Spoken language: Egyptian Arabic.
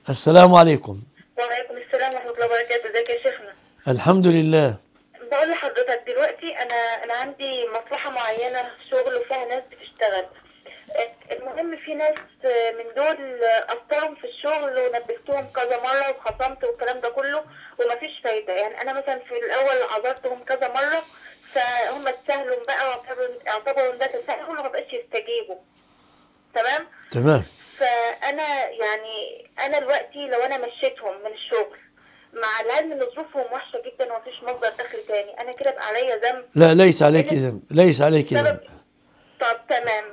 السلام عليكم وعليكم السلام ورحمة الله وبركاته ازيك يا شيخنا الحمد لله بقول لحضرتك دلوقتي انا انا عندي مصلحة معينة في شغل وفيها ناس بتشتغل المهم في ناس من دول اثرهم في الشغل ونبهتهم كذا مرة وخصمت والكلام ده كله ومفيش فايدة يعني انا مثلا في الاول عذرتهم كذا مرة فهم اتساهلوا بقى واعتبروا اعتبروا ان ده تساهل وما بقاش يستجيبوا تمام تمام فانا يعني انا دلوقتي لو انا مشيتهم من الشغل مع العلم ان ظروفهم وحشه جدا ومفيش مصدر دخل تاني انا كده بقى عليا ذنب لا ليس عليك ذنب ليس عليك سبب ذنب طب تمام